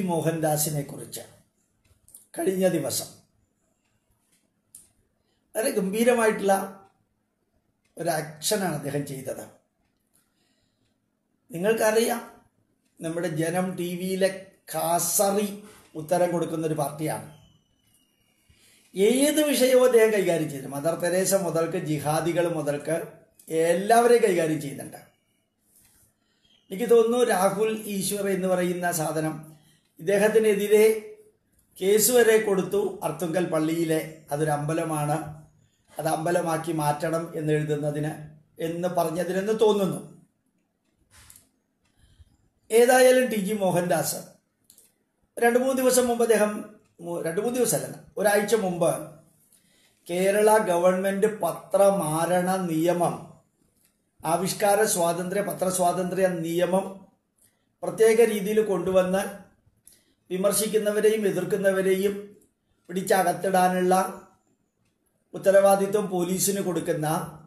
മോഹൻദാസിനെ കുറിച്ച് കഴിഞ്ഞ ദിവസം വളരെ ഗംഭീരമായിട്ടുള്ള ഒരു ആക്ഷനാണ് അദ്ദേഹം ചെയ്തത് നിങ്ങൾക്കറിയാം നമ്മുടെ ജനം ടി വിയിലെ കാസറി ഉത്തരം കൊടുക്കുന്ന ഒരു പാർട്ടിയാണ് ഏത് വിഷയവും അദ്ദേഹം കൈകാര്യം ചെയ്തു മദർ തെരേസ മുതൽക്ക് ജിഹാദികൾ മുതൽക്ക് എല്ലാവരെയും കൈകാര്യം ചെയ്യുന്നുണ്ട് എനിക്ക് തോന്നുന്നു രാഹുൽ ഈശ്വർ എന്ന് പറയുന്ന സാധനം ഇദ്ദേഹത്തിനെതിരെ കേസ് വരെ കൊടുത്തു അർത്തുങ്കൽ പള്ളിയിലെ അതൊരു അമ്പലമാണ് അത് അമ്പലമാക്കി മാറ്റണം എന്ന് എഴുതുന്നതിന് എന്ന് പറഞ്ഞതിനെന്ന് തോന്നുന്നു ഏതായാലും ടി ജി മോഹൻദാസ് രണ്ട് മൂന്ന് ദിവസം മുമ്പ് അദ്ദേഹം മു- രണ്ട് മൂന്ന് ദിവസമല്ല ഒരാഴ്ച മുമ്പ് കേരള ഗവൺമെന്റ് പത്രമാരണ നിയമം ആവിഷ്കാര സ്വാതന്ത്ര്യ പത്രസ്വാതന്ത്ര്യ നിയമം പ്രത്യേക രീതിയിൽ കൊണ്ടുവന്ന് വിമർശിക്കുന്നവരെയും എതിർക്കുന്നവരെയും പിടിച്ചകത്തിടാനുള്ള ഉത്തരവാദിത്വം പോലീസിന് കൊടുക്കുന്ന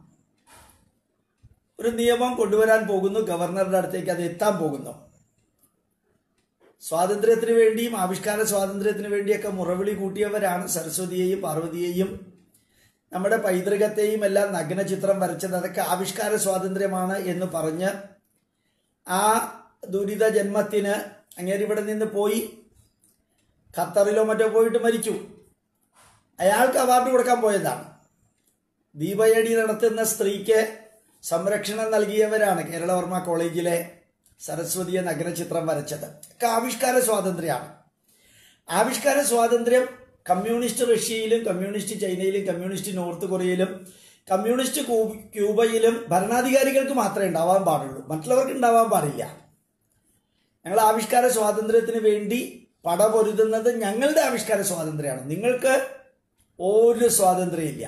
ഒരു നിയമം കൊണ്ടുവരാൻ പോകുന്നു ഗവർണറുടെ അടുത്തേക്ക് അത് എത്താൻ പോകുന്നു സ്വാതന്ത്ര്യത്തിന് വേണ്ടിയും ആവിഷ്കാര സ്വാതന്ത്ര്യത്തിന് വേണ്ടിയൊക്കെ മുറവിളി കൂട്ടിയവരാണ് സരസ്വതിയെയും പാർവതിയെയും നമ്മുടെ പൈതൃകത്തെയും എല്ലാം നഗ്ന ചിത്രം വരച്ചത് അതൊക്കെ ആവിഷ്കാര സ്വാതന്ത്ര്യമാണ് എന്ന് പറഞ്ഞ് ആ ദുരിത ജന്മത്തിന് അങ്ങേര് ഇവിടെ നിന്ന് പോയി ഖത്തറിലോ മറ്റോ പോയിട്ട് മരിച്ചു അയാൾക്ക് അവാർഡ് കൊടുക്കാൻ പോയതാണ് ദീപയടി നടത്തുന്ന സ്ത്രീക്ക് സംരക്ഷണം നൽകിയവരാണ് കേരളവർമ്മ കോളേജിലെ സരസ്വതിയെ നഗ്നചിത്രം വരച്ചത് ഒക്കെ ആവിഷ്കാര സ്വാതന്ത്ര്യമാണ് ആവിഷ്കാര സ്വാതന്ത്ര്യം കമ്മ്യൂണിസ്റ്റ് റഷ്യയിലും കമ്മ്യൂണിസ്റ്റ് ചൈനയിലും കമ്മ്യൂണിസ്റ്റ് നോർത്ത് കൊറിയയിലും കമ്മ്യൂണിസ്റ്റ് ക്യൂബ- ക്യൂബയിലും ഭരണാധികാരികൾക്ക് മാത്രമേ ഉണ്ടാവാൻ പാടുള്ളൂ മറ്റുള്ളവർക്ക് ഉണ്ടാവാൻ പാടില്ല ഞങ്ങൾ ആവിഷ്കാര സ്വാതന്ത്ര്യത്തിന് വേണ്ടി പടപൊരുതുന്നത് ഞങ്ങളുടെ ആവിഷ്കാര സ്വാതന്ത്ര്യമാണ് നിങ്ങൾക്ക് ഒരു സ്വാതന്ത്ര്യമില്ല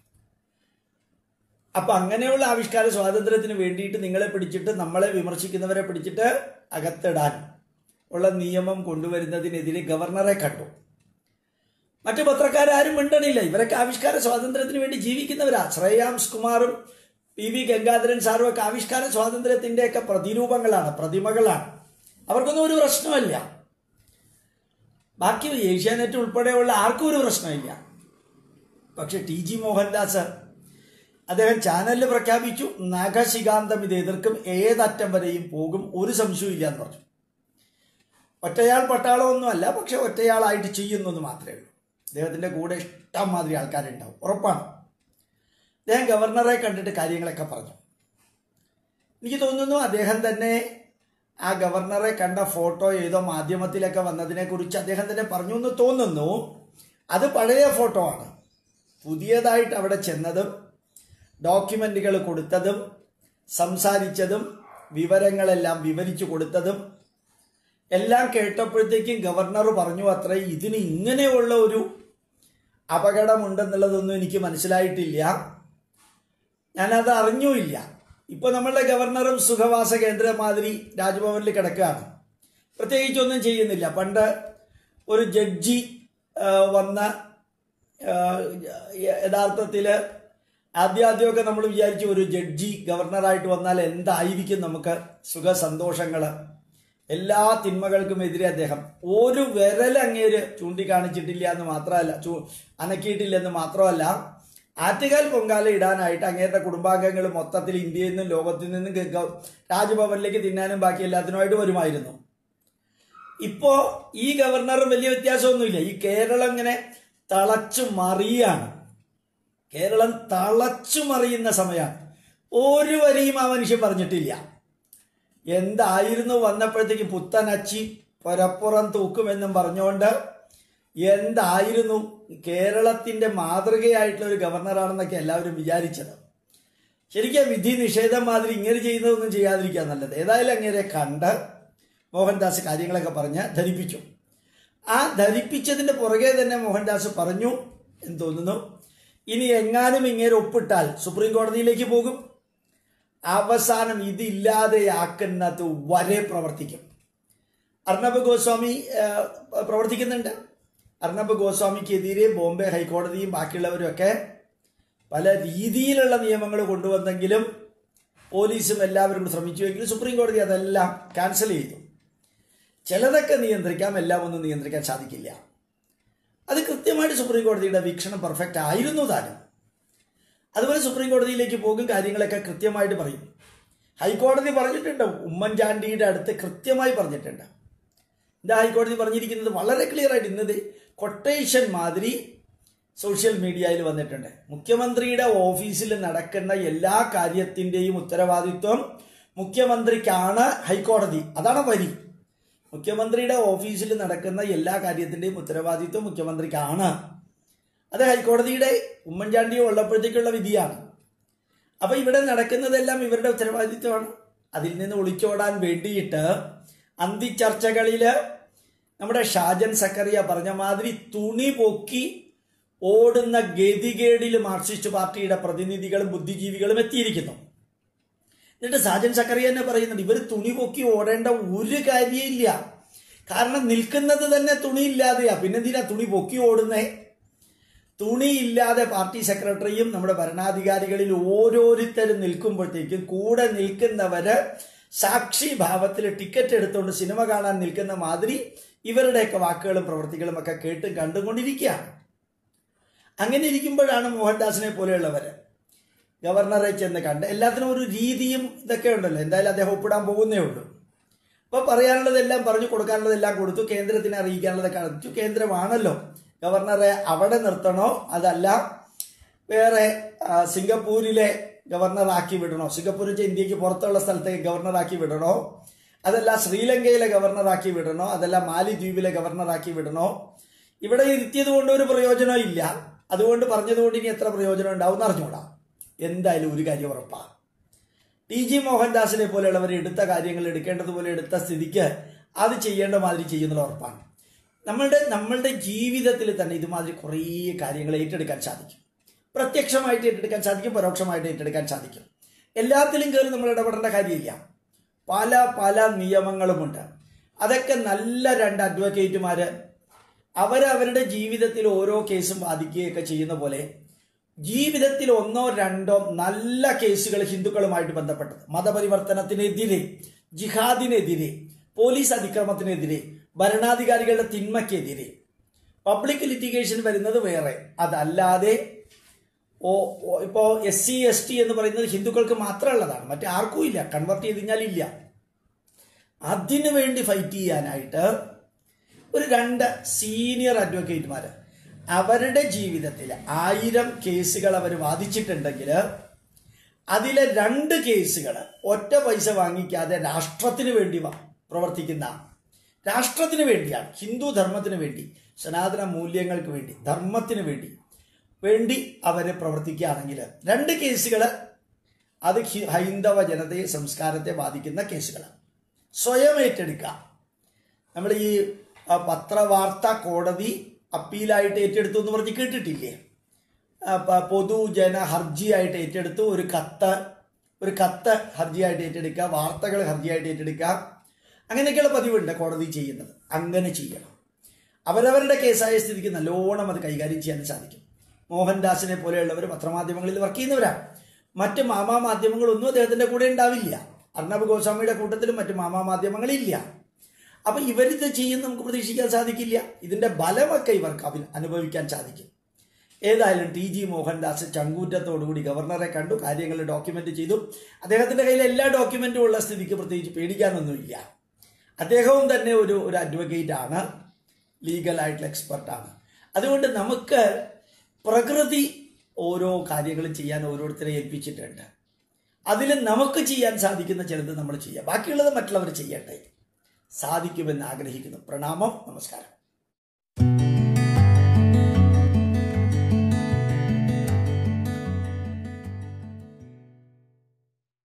അപ്പൊ അങ്ങനെയുള്ള ആവിഷ്കാര സ്വാതന്ത്ര്യത്തിന് വേണ്ടിയിട്ട് നിങ്ങളെ പിടിച്ചിട്ട് നമ്മളെ വിമർശിക്കുന്നവരെ പിടിച്ചിട്ട് അകത്തിടാൻ ഉള്ള നിയമം കൊണ്ടുവരുന്നതിനെതിരെ ഗവർണറെ കണ്ടു മറ്റു പത്രക്കാരും മിണ്ടണില്ല ഇവരൊക്കെ ആവിഷ്കാര സ്വാതന്ത്ര്യത്തിന് വേണ്ടി ജീവിക്കുന്നവരാ ശ്രേയാംസ് കുമാറും പി വി ഗംഗാധരൻ സാറും ഒക്കെ ആവിഷ്കാര സ്വാതന്ത്ര്യത്തിന്റെയൊക്കെ പ്രതിരൂപങ്ങളാണ് പ്രതിമകളാണ് അവർക്കൊന്നും ഒരു പ്രശ്നമല്ല ബാക്കി ഏഷ്യാനെറ്റ് ഉൾപ്പെടെയുള്ള ആർക്കും ഒരു പ്രശ്നമില്ല പക്ഷെ ടി ജി മോഹൻദാസ് അദ്ദേഹം ചാനലിൽ പ്രഖ്യാപിച്ചു നഖശികാന്തം ഇത് എതിർക്കും ഏതറ്റം വരെയും പോകും ഒരു സംശയവും ഇല്ല എന്ന് പറഞ്ഞു ഒറ്റയാൾ പട്ടാളമൊന്നുമല്ല പക്ഷെ ഒറ്റയാളായിട്ട് ചെയ്യുന്നെന്ന് മാത്രമേ ഉള്ളൂ അദ്ദേഹത്തിന്റെ കൂടെ ഇഷ്ടം മാതിരി ആൾക്കാരുണ്ടാവും ഉറപ്പാണ് അദ്ദേഹം ഗവർണറെ കണ്ടിട്ട് കാര്യങ്ങളൊക്കെ പറഞ്ഞു എനിക്ക് തോന്നുന്നു അദ്ദേഹം തന്നെ ആ ഗവർണറെ കണ്ട ഫോട്ടോ ഏതോ മാധ്യമത്തിലൊക്കെ വന്നതിനെ കുറിച്ച് അദ്ദേഹം തന്നെ പറഞ്ഞു എന്ന് തോന്നുന്നു അത് പഴയ ഫോട്ടോ ആണ് പുതിയതായിട്ട് അവിടെ ചെന്നതും ഡോക്യുമെന്റുകൾ കൊടുത്തതും സംസാരിച്ചതും വിവരങ്ങളെല്ലാം വിവരിച്ചു കൊടുത്തതും എല്ലാം കേട്ടപ്പോഴത്തേക്കും ഗവർണർ പറഞ്ഞു അത്രേ ഇതിന് ഇങ്ങനെയുള്ള ഒരു അപകടമുണ്ടെന്നുള്ളതൊന്നും എനിക്ക് മനസ്സിലായിട്ടില്ല ഞാനത് അറിഞ്ഞുമില്ല ഇപ്പൊ നമ്മളുടെ ഗവർണറും സുഖവാസ കേന്ദ്ര മാതിരി രാജ്ഭവനിൽ കിടക്കുകയാണ് പ്രത്യേകിച്ചൊന്നും ചെയ്യുന്നില്ല പണ്ട് ഒരു ജഡ്ജി ആ, വന്ന ആ, യഥാർത്ഥത്തിൽ ആദ്യാദ്യമൊക്കെ നമ്മൾ വിചാരിച്ചു ഒരു ജഡ്ജി ഗവർണറായിട്ട് വന്നാൽ എന്തായിരിക്കും നമുക്ക് സുഖ സന്തോഷങ്ങൾ എല്ലാ തിന്മകൾക്കും എതിരെ അദ്ദേഹം ഒരു വിരൽ അങ്ങേര് ചൂണ്ടിക്കാണിച്ചിട്ടില്ല എന്ന് മാത്രമല്ല ചൂ അനക്കിയിട്ടില്ലെന്ന് മാത്രമല്ല ആറ്റുകാൽ പൊങ്കാല ഇടാനായിട്ട് അങ്ങേരുടെ കുടുംബാംഗങ്ങൾ മൊത്തത്തിൽ ഇന്ത്യയിൽ നിന്നും ലോകത്തിൽ നിന്നും ഗ- ഗ- രാജ്ഭവനിലേക്ക് തിന്നാനും ബാക്കി എല്ലാത്തിനുമായിട്ട് വരുമായിരുന്നു ഇപ്പോ ഈ ഗവർണറും വലിയ വ്യത്യാസമൊന്നുമില്ല ഈ കേരളം ഇങ്ങനെ തളച്ചു മറിയാണ് കേരളം തളച്ചു മറിയുന്ന സമയമാണ് ഒരു വരിയും ആ മനുഷ്യൻ പറഞ്ഞിട്ടില്ല എന്തായിരുന്നു വന്നപ്പോഴത്തേക്ക് പുത്തനച്ചി പുരപ്പുറം തൂക്കുമെന്നും പറഞ്ഞുകൊണ്ട് എന്തായിരുന്നു കേരളത്തിന്റെ മാതൃകയായിട്ടുള്ള ഒരു ഗവർണറാണെന്നൊക്കെ എല്ലാവരും വിചാരിച്ചത് ശരിക്കും വിധി നിഷേധം മാതിരി ഇങ്ങനെ ചെയ്യുന്നതൊന്നും ചെയ്യാതിരിക്കാൻ നല്ലത് ഏതായാലും അങ്ങനെ കണ്ട് മോഹൻദാസ് കാര്യങ്ങളൊക്കെ പറഞ്ഞ് ധരിപ്പിച്ചു ആ ധരിപ്പിച്ചതിന്റെ പുറകെ തന്നെ മോഹൻദാസ് പറഞ്ഞു എന്ന് തോന്നുന്നു ഇനി എങ്ങാനും ഇങ്ങനെ ഒപ്പിട്ടാൽ സുപ്രീം കോടതിയിലേക്ക് പോകും അവസാനം ഇതില്ലാതെയാക്കുന്നത് വരെ പ്രവർത്തിക്കും അർണബ് ഗോസ്വാമി ആ, പ്രവർത്തിക്കുന്നുണ്ട് അർണബ് ഗോസ്വാമിക്കെതിരെ ബോംബെ ഹൈക്കോടതിയും ബാക്കിയുള്ളവരും ഒക്കെ പല രീതിയിലുള്ള നിയമങ്ങൾ കൊണ്ടുവന്നെങ്കിലും പോലീസും എല്ലാവരും കൂടി ശ്രമിച്ചുവെങ്കിലും സുപ്രീം കോടതി അതെല്ലാം ക്യാൻസൽ ചെയ്തു ചിലതൊക്കെ നിയന്ത്രിക്കാം എല്ലാം ഒന്നും നിയന്ത്രിക്കാൻ സാധിക്കില്ല അത് കൃത്യമായിട്ട് സുപ്രീം കോടതിയുടെ വീക്ഷണം പെർഫെക്റ്റ് ആയിരുന്നു താനും അതുപോലെ സുപ്രീം കോടതിയിലേക്ക് പോകും കാര്യങ്ങളൊക്കെ കൃത്യമായിട്ട് പറയും ഹൈക്കോടതി പറഞ്ഞിട്ടുണ്ട് ഉമ്മൻചാണ്ടിയുടെ അടുത്ത് കൃത്യമായി പറഞ്ഞിട്ടുണ്ട് എന്താ ഹൈക്കോടതി പറഞ്ഞിരിക്കുന്നത് വളരെ ക്ലിയർ ആയിട്ട് ഇന്നത് കൊട്ടേഷൻ മാതിരി സോഷ്യൽ മീഡിയയിൽ വന്നിട്ടുണ്ട് മുഖ്യമന്ത്രിയുടെ ഓഫീസിൽ നടക്കുന്ന എല്ലാ കാര്യത്തിൻ്റെയും ഉത്തരവാദിത്വം മുഖ്യമന്ത്രിക്കാണ് ഹൈക്കോടതി അതാണ് വരി മുഖ്യമന്ത്രിയുടെ ഓഫീസിൽ നടക്കുന്ന എല്ലാ കാര്യത്തിൻ്റെയും ഉത്തരവാദിത്വം മുഖ്യമന്ത്രിക്കാണ് അത് ഹൈക്കോടതിയുടെ ഉമ്മൻചാണ്ടി ഉള്ളപ്പോഴത്തേക്കുള്ള വിധിയാണ് അപ്പൊ ഇവിടെ നടക്കുന്നതെല്ലാം ഇവരുടെ ഉത്തരവാദിത്വമാണ് അതിൽ നിന്ന് ഒളിച്ചോടാൻ വേണ്ടിയിട്ട് അന്തിച്ചർച്ചകളില് നമ്മുടെ ഷാജൻ സക്കറിയ പറഞ്ഞ മാതിരി തുണി പൊക്കി ഓടുന്ന ഗതികേടിൽ മാർക്സിസ്റ്റ് പാർട്ടിയുടെ പ്രതിനിധികളും ബുദ്ധിജീവികളും എത്തിയിരിക്കുന്നു എന്നിട്ട് സാജൻ സക്കറിയ തന്നെ പറയുന്നുണ്ട് ഇവർ തുണി പൊക്കി ഓടേണ്ട ഒരു കാര്യമില്ല കാരണം നിൽക്കുന്നത് തന്നെ തുണിയില്ലാതെയാ പിന്നെന്തിനാ തുണി പൊക്കി ഓടുന്നേ തുണിയില്ലാതെ പാർട്ടി സെക്രട്ടറിയും നമ്മുടെ ഭരണാധികാരികളിൽ ഓരോരുത്തരും നിൽക്കുമ്പോഴത്തേക്കും കൂടെ നിൽക്കുന്നവര് സാക്ഷി ഭാവത്തിൽ ടിക്കറ്റ് എടുത്തുകൊണ്ട് സിനിമ കാണാൻ നിൽക്കുന്ന മാതിരി ഇവരുടെയൊക്കെ വാക്കുകളും പ്രവൃത്തികളും ഒക്കെ കേട്ടും കണ്ടുകൊണ്ടിരിക്കുകയാണ് അങ്ങനെ ഇരിക്കുമ്പോഴാണ് മോഹൻദാസിനെ പോലെയുള്ളവര് ഗവർണറെ ചെന്ന് കണ്ട് എല്ലാത്തിനും ഒരു രീതിയും ഇതൊക്കെ ഉണ്ടല്ലോ എന്തായാലും അദ്ദേഹം ഒപ്പിടാൻ പോകുന്നേ ഉള്ളൂ അപ്പോൾ പറയാനുള്ളതെല്ലാം പറഞ്ഞു കൊടുക്കാനുള്ളതെല്ലാം കൊടുത്തു കേന്ദ്രത്തിനെ അറിയിക്കാനുള്ളതൊക്കെ അറിയിച്ചു കേന്ദ്രമാണല്ലോ ഗവർണറെ അവിടെ നിർത്തണോ അതല്ല വേറെ ആ, സിംഗപ്പൂരിലെ ഗവർണറാക്കി വിടണോ സിംഗപ്പൂർ വെച്ചാൽ ഇന്ത്യക്ക് പുറത്തുള്ള സ്ഥലത്തേക്ക് ഗവർണറാക്കി വിടണോ അതല്ല ശ്രീലങ്കയിലെ ഗവർണറാക്കി വിടണോ അതല്ല മാലിദ്വീപിലെ ഗവർണറാക്കി വിടണോ ഇവിടെ ഇരുത്തിയത് കൊണ്ട് ഒരു പ്രയോജനം ഇല്ല അതുകൊണ്ട് പറഞ്ഞതുകൊണ്ട് ഇനി എത്ര പ്രയോജനം ഉണ്ടാവും എന്ന് അറിഞ്ഞുകൂടാ എന്തായാലും ഒരു കാര്യം ഉറപ്പാണ് ടി ജി മോഹൻദാസിനെ പോലെയുള്ളവർ എടുത്ത കാര്യങ്ങൾ എടുക്കേണ്ടതുപോലെ എടുത്ത സ്ഥിതിക്ക് അത് ചെയ്യേണ്ട മാതിരി ചെയ്യുന്നുള്ള ഉറപ്പാണ് നമ്മളുടെ നമ്മളുടെ ജീവിതത്തിൽ തന്നെ ഇതുമാതിരി കുറേ കാര്യങ്ങൾ ഏറ്റെടുക്കാൻ സാധിക്കും പ്രത്യക്ഷമായിട്ട് ഏറ്റെടുക്കാൻ സാധിക്കും പരോക്ഷമായിട്ട് ഏറ്റെടുക്കാൻ സാധിക്കും എല്ലാത്തിലും കയറി നമ്മൾ ഇടപെടേണ്ട കാര്യമില്ല പല പല നിയമങ്ങളുമുണ്ട് അതൊക്കെ നല്ല രണ്ട് അഡ്വക്കേറ്റുമാര് അവരവരുടെ ജീവിതത്തിൽ ഓരോ കേസും വാദിക്കുകയൊക്കെ ചെയ്യുന്ന പോലെ ജീവിതത്തിൽ ഒന്നോ രണ്ടോ നല്ല കേസുകൾ ഹിന്ദുക്കളുമായിട്ട് ബന്ധപ്പെട്ടത് മതപരിവർത്തനത്തിനെതിരെ ജിഹാദിനെതിരെ പോലീസ് അതിക്രമത്തിനെതിരെ ഭരണാധികാരികളുടെ തിന്മയ്ക്കെതിരെ പബ്ലിക് ലിറ്റിഗേഷൻ വരുന്നത് വേറെ അതല്ലാതെ ഓ ഓ- ഇപ്പോ എസ് സി എസ് ടി എന്ന് പറയുന്നത് ഹിന്ദുക്കൾക്ക് മാത്രമുള്ളതാണ് മറ്റേ ആർക്കും ഇല്ല കൺവെർട്ട് ചെയ്ത് കഴിഞ്ഞാൽ ഇല്ല അതിനു വേണ്ടി ഫൈറ്റ് ചെയ്യാനായിട്ട് ഒരു രണ്ട് സീനിയർ അഡ്വക്കേറ്റുമാർ അവരുടെ ജീവിതത്തിൽ ആയിരം കേസുകൾ അവർ വാദിച്ചിട്ടുണ്ടെങ്കിൽ അതിലെ രണ്ട് കേസുകൾ ഒറ്റ പൈസ വാങ്ങിക്കാതെ രാഷ്ട്രത്തിന് വേണ്ടി വ- പ്രവർത്തിക്കുന്ന രാഷ്ട്രത്തിന് വേണ്ടിയാണ് ഹിന്ദു ധർമ്മത്തിന് വേണ്ടി സനാതന മൂല്യങ്ങൾക്ക് വേണ്ടി ധർമ്മത്തിന് വേണ്ടി വേണ്ടി അവർ പ്രവർത്തിക്കുകയാണെങ്കിൽ രണ്ട് കേസുകൾ അത് ഹി- ഹൈന്ദവ ജനതയെ സംസ്കാരത്തെ ബാധിക്കുന്ന കേസുകൾ സ്വയം ഏറ്റെടുക്കുക നമ്മൾ ഈ ആ, പത്രവാർത്ത കോടതി അപ്പീലായിട്ട് ഏറ്റെടുത്തു എന്ന് പറഞ്ഞ് കേട്ടിട്ടില്ലേ ആ, പ- പൊതുജന ഹർജിയായിട്ട് ഏറ്റെടുത്തു ഒരു കത്ത് ഒരു കത്ത് ഹർജിയായിട്ട് ഏറ്റെടുക്കുക വാർത്തകൾ ഹർജിയായിട്ട് ഏറ്റെടുക്കുക അങ്ങനെയൊക്കെയുള്ള പതിവുണ്ട് കോടതി ചെയ്യുന്നത് അങ്ങനെ ചെയ്യണം അവരവരുടെ കേസായ സ്ഥിതിക്ക് നല്ലോണം അത് കൈകാര്യം ചെയ്യാൻ സാധിക്കും മോഹൻദാസിനെ പോലെയുള്ളവർ പത്രമാധ്യമങ്ങളിൽ വർക്ക് ചെയ്യുന്നവരാണ് മറ്റ് മാമാ മാധ്യമങ്ങളൊന്നും അദ്ദേഹത്തിന്റെ കൂടെ ഉണ്ടാവില്ല അർണബ് ഗോസ്വാമിയുടെ കൂട്ടത്തിലും മറ്റ് മാമാ മാധ്യമങ്ങളില്ല അപ്പൊ ഇവരിത് ചെയ്യും നമുക്ക് പ്രതീക്ഷിക്കാൻ സാധിക്കില്ല ഇതിന്റെ ബലമൊക്കെ ഇവർക്ക് അവ- അനുഭവിക്കാൻ സാധിക്കും ഏതായാലും ടി ജി മോഹൻദാസ് ചങ്കൂറ്റത്തോടുകൂടി ഗവർണറെ കണ്ടു കാര്യങ്ങൾ ഡോക്യുമെന്റ് ചെയ്തു അദ്ദേഹത്തിന്റെ കയ്യിൽ എല്ലാ ഡോക്യുമെന്റും ഉള്ള സ്ഥിതിക്ക് പ്രത്യേകിച്ച് പേടിക്കാനൊന്നുമില്ല അദ്ദേഹവും തന്നെ ഒരു ഒരു അഡ്വക്കേറ്റ് ആണ് ലീഗൽ ആയിട്ടുള്ള എക്സ്പെർട്ടാണ് അതുകൊണ്ട് നമുക്ക് പ്രകൃതി ഓരോ കാര്യങ്ങളും ചെയ്യാൻ ഓരോരുത്തരെ ഏൽപ്പിച്ചിട്ടുണ്ട് അതിൽ നമുക്ക് ചെയ്യാൻ സാധിക്കുന്ന ചിലത് നമ്മൾ ചെയ്യാം ബാക്കിയുള്ളത് മറ്റുള്ളവർ ചെയ്യട്ടെ സാധിക്കുമെന്ന് ആഗ്രഹിക്കുന്നു പ്രണാമം നമസ്കാരം